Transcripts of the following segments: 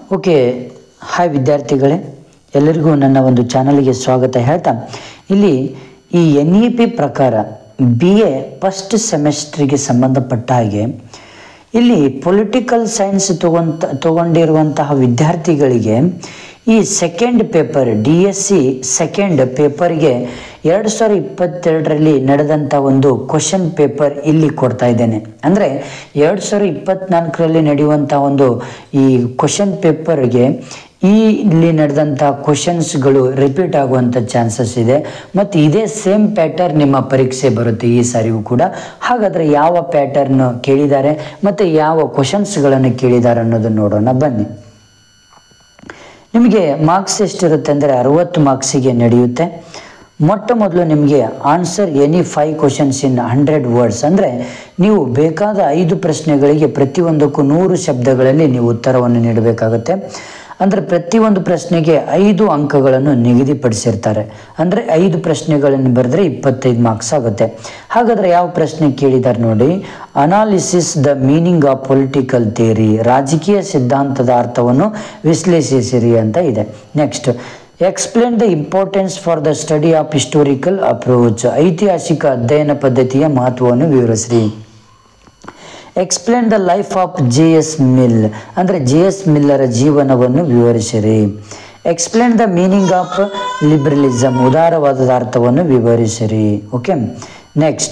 okay hi ವಿದ್ಯಾರ್ಥಿಗಳೇ ಎಲ್ಲರಿಗೂ ನನ್ನ ಒಂದು ಚಾನಲ್ಗೆ ಸ್ವಾಗತ ಹೇಳ್ತಾ ಇಲ್ಲಿ ಈ ಎನ್ ಇ ಪಿ ಪ್ರಕಾರ ಬಿ ಎ ಫಸ್ಟ್ ಸೆಮೆಸ್ಟ್ರಿಗೆ ಸಂಬಂಧಪಟ್ಟ ಹಾಗೆ ಇಲ್ಲಿ ಪೊಲಿಟಿಕಲ್ ಸೈನ್ಸ್ ತಗೊಂತ ತಗೊಂಡಿರುವಂತಹ ವಿದ್ಯಾರ್ಥಿಗಳಿಗೆ ಈ second paper D S C second ಪೇಪರ್ಗೆ ಎರಡು ಸಾವಿರದ ಇಪ್ಪತ್ತೆರಡರಲ್ಲಿ ನಡೆದಂಥ ಒಂದು ಕ್ವಶನ್ ಪೇಪರ್ ಇಲ್ಲಿ ಕೊಡ್ತಾ ಇದ್ದೇನೆ ಅಂದರೆ ಎರಡು ಸಾವಿರದ ಇಪ್ಪತ್ನಾಲ್ಕರಲ್ಲಿ ನಡೆಯುವಂಥ ಒಂದು ಈ ಕ್ವಶನ್ ಪೇಪರ್ಗೆ ಈ ಇಲ್ಲಿ ನಡೆದಂಥ ಕ್ವಶನ್ಸ್ಗಳು ರಿಪೀಟ್ ಆಗುವಂಥ ಚಾನ್ಸಸ್ ಇದೆ ಮತ್ತು ಇದೇ ಸೇಮ್ ಪ್ಯಾಟರ್ನ್ ನಿಮ್ಮ ಪರೀಕ್ಷೆ ಬರುತ್ತೆ ಈ ಸಾರಿಗೂ ಕೂಡ ಹಾಗಾದರೆ ಯಾವ ಪ್ಯಾಟರ್ನ್ ಕೇಳಿದ್ದಾರೆ ಮತ್ತು ಯಾವ ಕ್ವಶನ್ಸ್ಗಳನ್ನು ಕೇಳಿದ್ದಾರೆ ಅನ್ನೋದನ್ನು ನೋಡೋಣ ಬನ್ನಿ ನಿಮಗೆ ಮಾರ್ಕ್ಸ್ ಎಷ್ಟಿರುತ್ತೆ ಅಂದರೆ ಅರವತ್ತು ಮಾರ್ಕ್ಸಿಗೆ ನಡೆಯುತ್ತೆ ಮೊಟ್ಟ ಮೊದಲು ನಿಮಗೆ answer any five questions in hundred words ಅಂದರೆ ನೀವು ಬೇಕಾದ ಐದು ಪ್ರಶ್ನೆಗಳಿಗೆ ಪ್ರತಿಯೊಂದಕ್ಕೂ ನೂರು ಶಬ್ದಗಳಲ್ಲಿ ನೀವು ಉತ್ತರವನ್ನು ನೀಡಬೇಕಾಗುತ್ತೆ ಅಂದರೆ ಪ್ರತಿಯೊಂದು ಪ್ರಶ್ನೆಗೆ ಐದು ಅಂಕಗಳನ್ನು ನಿಗದಿಪಡಿಸಿರ್ತಾರೆ ಅಂದರೆ ಐದು ಪ್ರಶ್ನೆಗಳನ್ನು ಬರೆದ್ರೆ ಇಪ್ಪತ್ತೈದು ಮಾರ್ಕ್ಸ್ ಆಗುತ್ತೆ ಹಾಗಾದರೆ ಯಾವ ಪ್ರಶ್ನೆ ಕೇಳಿದ್ದಾರೆ ನೋಡಿ analysis the meaning of political theory ರಾಜಕೀಯ ಸಿದ್ಧಾಂತದ ಅರ್ಥವನ್ನು ವಿಶ್ಲೇಷಿಸಿರಿ ಅಂತ ಇದೆ next explain the importance for the study of historical approach ಐತಿಹಾಸಿಕ ಅಧ್ಯಯನ ಪದ್ಧತಿಯ ಮಹತ್ವವನ್ನು ವಿವರಿಸಿರಿ explain the life of J S Mill ಅಂದರೆ ಜೆ ಎಸ್ ಮಿಲ್ಲರ ಜೀವನವನ್ನು ವಿವರಿಸಿರಿ explain the meaning of liberalism ಉದಾರವಾದದ ಅರ್ಥವನ್ನು ವಿವರಿಸಿರಿ ಓಕೆ ನೆಕ್ಸ್ಟ್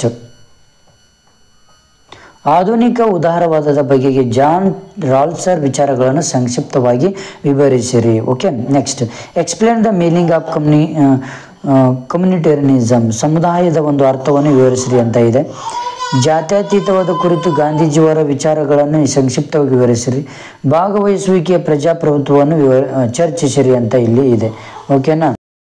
ಆಧುನಿಕ ಉದಾರವಾದದ ಬಗೆಗೆ ಜಾನ್ ರಾಲ್ಸರ್ ವಿಚಾರಗಳನ್ನು ಸಂಕ್ಷಿಪ್ತವಾಗಿ ವಿವರಿಸಿರಿ okay next explain the meaning of communi communitarianism ಸಮುದಾಯದ ಒಂದು ಅರ್ಥವನ್ನು ವಿವರಿಸಿರಿ ಅಂತ ಇದೆ ಜಾತ್ಯತೀತವಾದ ಕುರಿತು ಗಾಂಧೀಜಿಯವರ ವಿಚಾರಗಳನ್ನು ಸಂಕ್ಷಿಪ್ತವಾಗಿ ವಿವರಿಸಿರಿ ಭಾಗವಹಿಸುವಿಕೆಯ ಪ್ರಜಾಪ್ರಭುತ್ವವನ್ನು ವಿವರ ಚರ್ಚಿಸಿರಿ ಅಂತ ಇಲ್ಲಿ ಇದೆ ಓಕೆನಾ